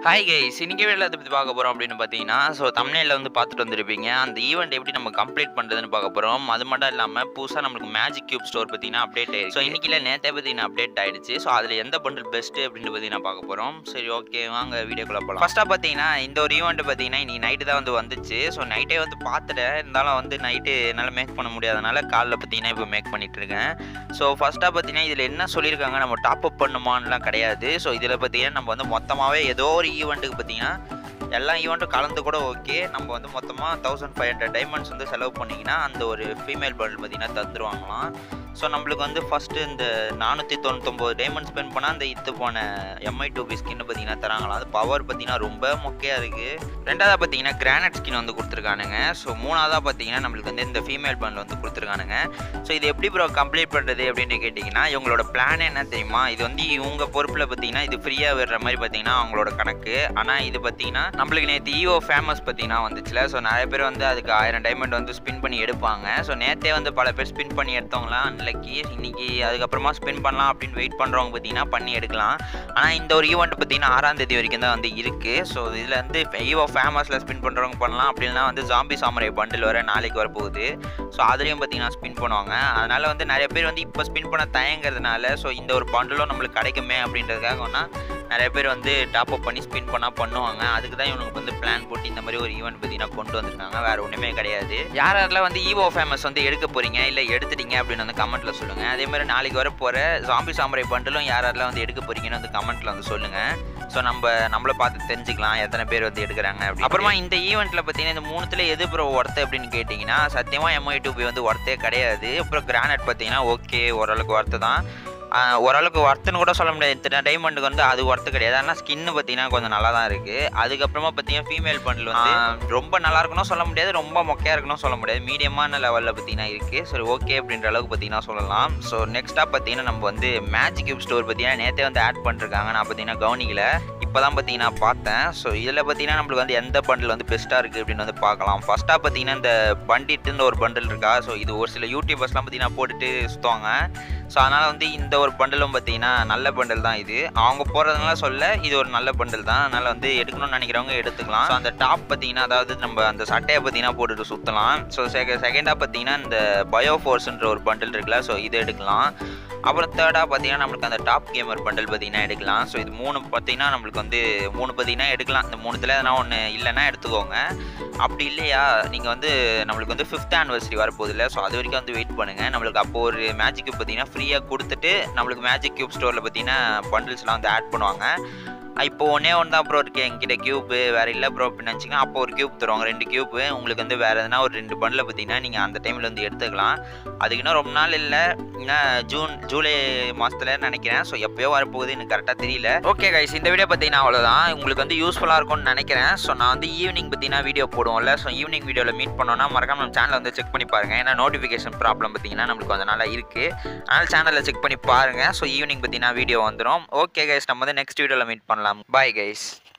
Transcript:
hi guys இன்னைக்கு வீடியோவில் எதை பற்றி பார்க்க போகிறோம் அப்படின்னு பார்த்தீங்கன்னா ஸோ தமிழில் வந்து பார்த்துட்டு வந்திருப்பீங்க அந்த ஈவெண்ட் எப்படி நம்ம கம்ப்ளீட் பண்ணுறதுன்னு பார்க்க போகிறோம் அது மட்டும் இல்லாமல் புதுசாக நம்மளுக்கு மேஜிக் கியூப் ஸ்டோர் பார்த்தீங்கன்னா அப்டேட் ஆயிடுச்சு ஸோ இன்னைக்கு நேற்றே பார்த்தீங்கன்னா அப்டேட் ஆயிடுச்சு ஸோ அதில் எந்த பண்டில் பெஸ்ட்டு அப்படின்னு பார்த்தீங்கன்னா பார்க்க போகிறோம் சரி ஓகே வாங்க வீடியோக்குள்ள போகலாம் ஃபஸ்ட்டாக பார்த்தீங்கன்னா இந்த ஒரு ஈவெண்ட் பார்த்தீங்கன்னா இன்னைக்கு நைட்டு தான் வந்து வந்துச்சு ஸோ நைட்டே வந்து பார்த்துட்டேன் இருந்தாலும் வந்து நைட்டு என்னால் மேக் பண்ண முடியாதனால காலைல பார்த்தீங்கன்னா இப்போ மேக் பண்ணிட்டு இருக்கேன் ஸோ ஃபஸ்ட்டாக பார்த்தீங்கன்னா இதில் என்ன சொல்லியிருக்காங்க நம்ம டாப் அப் பண்ணுமான்லாம் கிடையாது ஸோ இதில் பார்த்தீங்கன்னா நம்ம வந்து மொத்தமாகவே ஏதோ ஒரு ஈவெண்ட்டுக்கு பார்த்தீங்கன்னா எல்லா ஈவெண்ட்டும் கலந்து கூட ஓகே நம்ம வந்து மொத்தமாக தௌசண்ட் ஃபைவ் ஹண்ட்ரட் டைமண்ட்ஸ் வந்து செலவு பண்ணிங்கன்னா அந்த ஒரு ஃபீமேல் பண்டில் பார்த்தீங்கன்னா தந்துருவாங்களாம் ஸோ நம்மளுக்கு வந்து ஃபஸ்ட்டு இந்த நானூற்றி தொண்ணூத்தொம்பது டைமண்ட் ஸ்பெண்ட் பண்ணால் அந்த இத்து போன எம்ஐ டூ பி ஸ்கின் பார்த்தீங்கன்னா தராங்களாம் அது பவர் பார்த்தீங்கன்னா ரொம்ப மொக்கையாக இருக்குது ரெண்டாவதாக பார்த்தீங்கன்னா கிரானைட் ஸ்கின் வந்து கொடுத்துருக்கானுங்க ஸோ மூணாவதாக பார்த்தீங்கன்னா நம்மளுக்கு வந்து இந்த ஃபீமேல் பண்டில் வந்து கொடுத்துருக்கானுங்க ஸோ இது எப்படி ப்ரோ கம்ப்ளீட் பண்ணுறது அப்படின்னு கேட்டிங்கன்னா இவங்களோட பிளான் என்ன தெரியுமா இது வந்து இவங்க பொறுப்பில் பார்த்தீங்கன்னா இது ஃப்ரீயாக விடுற மாதிரி பார்த்தீங்கன்னா அவங்களோட கணக்கு ஆனால் இது பார்த்தீங்கன்னா நம்மளுக்கு நேற்று ஈவோ ஃபேமஸ் பார்த்தீங்கன்னா வந்துச்சுல ஸோ நிறைய பேர் வந்து அதுக்கு ஆயிரம் டைமண்ட் வந்து ஸ்பின் பண்ணி எடுப்பாங்க ஸோ நேற்றே வந்து பல பேர் ஸ்பின் பண்ணி எடுத்தவங்களாம் அன்னைக்கு இன்னைக்கு அதுக்கப்புறமா ஸ்பின் பண்ணலாம் அப்படின்னு வெயிட் பண்ணுறவங்க பார்த்தீங்கன்னா பண்ணி எடுக்கலாம் ஆனால் இந்த ஒரு ஈவெண்ட் பார்த்தீங்கன்னா ஆறாம் தேதி வரைக்கும் தான் வந்து இருக்குது ஸோ இதில் வந்து ஈவோ ஃபேமஸில் ஸ்பின் பண்ணுறவங்க பண்ணலாம் அப்படின்னா வந்து ஜாம்பி சாமரை பண்டில் வர நாளைக்கு வர போகுது ஸோ அதுலேயும் பார்த்தீங்கன்னா ஸ்பின் பண்ணுவாங்க அதனால் வந்து நிறைய பேர் வந்து இப்போ ஸ்பின் பண்ண தயங்குறதுனால ஸோ இந்த ஒரு பண்டிலும் நம்மளுக்கு கிடைக்குமே அப்படின்றதுக்காக ஒன்றா நிறைய பேர் வந்து டாப் அப் பண்ணி ஸ்பின் பண்ணால் பண்ணுவாங்க அதுக்கு தான் இவனுக்கு வந்து பிளான் போட்டு இந்த மாதிரி ஒரு ஈவெண்ட் பார்த்தீங்கன்னா கொண்டு வந்திருக்காங்க வேறு ஒன்றுமே கிடையாது யார் யாரெல்லாம் வந்து ஈவோ ஃபேமஸ் வந்து எடுக்க போகிறீங்க இல்லை எடுத்துட்டீங்க அப்படின்னு வந்து கமெண்ட்டில் சொல்லுங்கள் அதே மாதிரி நாளைக்கு வர போகிற ஜாம்பி சாமரை பண்டிலும் யார் யாரெல்லாம் வந்து எடுக்க போகிறீங்கன்னு வந்து கமெண்ட்டில் வந்து சொல்லுங்கள் ஸோ நம்ம நம்மள பார்த்து தெரிஞ்சுக்கலாம் எத்தனை பேர் வந்து எடுக்கிறாங்க அப்படி அப்புறமா இந்த ஈவெண்ட்டில் பார்த்தீங்கன்னா இந்த மூணுத்தில் எது ப்ரோ ஒர்த்து அப்படின்னு கேட்டிங்கன்னா சத்தியமாக எம்ஐ டூபி வந்து ஒர்த்தே கிடையாது அப்புறம் கிரானைட் பார்த்தீங்கன்னா ஓகே ஓரளவுக்கு ஒர்த்து தான் ஆஹ் ஓரளவுக்கு ஒர்த்துன்னு கூட சொல்ல முடியாது இத்தனை டைமண்டுக்கு வந்து அது ஒர்த்து கிடையாது ஆனால் ஸ்கின்னு பார்த்தீங்கன்னா கொஞ்சம் நல்லா தான் இருக்குது அதுக்கப்புறமா பார்த்தீங்கன்னா ஃபீமேல் பண்டில் வந்து ஆஹ் ரொம்ப நல்லா இருக்கணும் சொல்ல முடியாது ரொம்ப மொக்கையாக இருக்கணும் சொல்ல முடியாது மீடியமான லெவலில் பார்த்தீங்கன்னா இருக்குது சரி ஓகே அப்படின்ற அளவுக்கு பார்த்தீங்கன்னா சொல்லலாம் ஸோ நெக்ஸ்ட்டாக பார்த்தீங்கன்னா நம்ம வந்து மேஜிக் கியூப் ஸ்டோர் பார்த்தீங்கன்னா நேற்றே வந்து ஆட் பண்ணிருக்காங்க நான் பார்த்தீங்கன்னா கவனிக்கல இப்போ தான் பார்த்தீங்கன்னா பார்த்தேன் ஸோ இதில் பார்த்தீங்கன்னா நம்மளுக்கு வந்து எந்த பண்டில் வந்து பெஸ்ட்டாக இருக்குது அப்படின்னு வந்து பார்க்கலாம் ஃபஸ்ட்டாக பார்த்தீங்கன்னா இந்த பண்டிட்டுன்ற ஒரு பண்டில் இருக்கா ஸோ இது ஒரு சில யூடியூபர்ஸ்லாம் பார்த்தீங்கன்னா போட்டுட்டு சுற்றுவாங்க ஸோ அதனால் வந்து இந்த ஒரு பண்டலும் பார்த்தீங்கன்னா நல்ல பண்டல் தான் இது அவங்க போகிறதுனால சொல்ல இது ஒரு நல்ல பண்டல் தான் அதனால் வந்து எடுக்கணும்னு நினைக்கிறவங்க எடுத்துக்கலாம் ஸோ அந்த டாப் பார்த்தீங்கன்னா அதாவது நம்ம அந்த சட்டையை பார்த்தீங்கன்னா போட்டுட்டு சுற்றலாம் ஸோ செக செகண்டாக பார்த்தீங்கன்னா இந்த பயோ ஃபோர்ஸ்ன்ற ஒரு பண்டல் இருக்குல்ல ஸோ இதை எடுக்கலாம் அப்புறம் தேர்டாக பார்த்தீங்கன்னா நம்மளுக்கு அந்த டாப் கேமர் பண்டல் பார்த்தீங்கன்னா எடுக்கலாம் ஸோ இது மூணு பார்த்தீங்கன்னா நம்மளுக்கு வந்து மூணு பார்த்தீங்கன்னா எடுக்கலாம் இந்த மூணுத்தில் எதனா ஒன்று இல்லைன்னா எடுத்துக்கோங்க அப்படி இல்லையா நீங்கள் வந்து நம்மளுக்கு வந்து ஃபிஃப்த் ஆனிவர்சரி வரப்போகுதுல்ல ஸோ அது வரைக்கும் வந்து வெயிட் பண்ணுங்கள் நம்மளுக்கு அப்போ ஒரு மேஜிக் கியூப் பார்த்தீங்கன்னா ஃப்ரீயாக கொடுத்துட்டு நம்மளுக்கு மேஜிக் கியூப் ஸ்டோரில் பார்த்தீங்கன்னா பண்டில்ஸ்லாம் வந்து ஆட் பண்ணுவாங்க இப்போ ஒன்றே ஒன்று தான் ப்ரோ இருக்குது என்கிட்ட கியூப்பு வேறு இல்லை ப்ரோ அப்படின்னு நினச்சிங்க அப்போ ஒரு கியூப் தருவாங்க ரெண்டு கியூப்பு உங்களுக்கு வந்து வேறு எதனா ஒரு ரெண்டு பண்டில் பார்த்தீங்கன்னா நீங்கள் அந்த டைமில் வந்து எடுத்துக்கலாம் அதுக்கு இன்னும் ரொம்ப நாள் இல்லை இன்னும் ஜூன் ஜூலை மாதத்தில் நினைக்கிறேன் ஸோ எப்போயோ வரப்போகுது எனக்கு கரெக்டாக தெரியல ஓகே கைஸ் இந்த வீடியோ பார்த்தீங்கன்னா அவ்வளோதான் உங்களுக்கு வந்து யூஸ்ஃபுல்லாக இருக்கும்னு நினைக்கிறேன் ஸோ நான் வந்து ஈவினிங் பார்த்தீங்கன்னா வீடியோ போடுவோம்ல ஸோ ஈவினிங் வீடியோவில் மீட் பண்ணோன்னா மறக்காம நம்ம சேனலை வந்து செக் பண்ணி பாருங்கள் ஏன்னா நோட்டிஃபிகேஷன் ப்ராப்ளம் பார்த்தீங்கன்னா நம்மளுக்கு கொஞ்சம் நாளாக இருக்குது அதனால் சேனலில் செக் பண்ணி பாருங்கள் ஸோ ஈவினிங் பார்த்தீங்கன்னா வீடியோ வந்துடும் ஓகே கைஸ் நம்ம வந்து நெக்ஸ்ட் வீடியோவில் மீட் பண்ணலாம் பாய் கைஸ்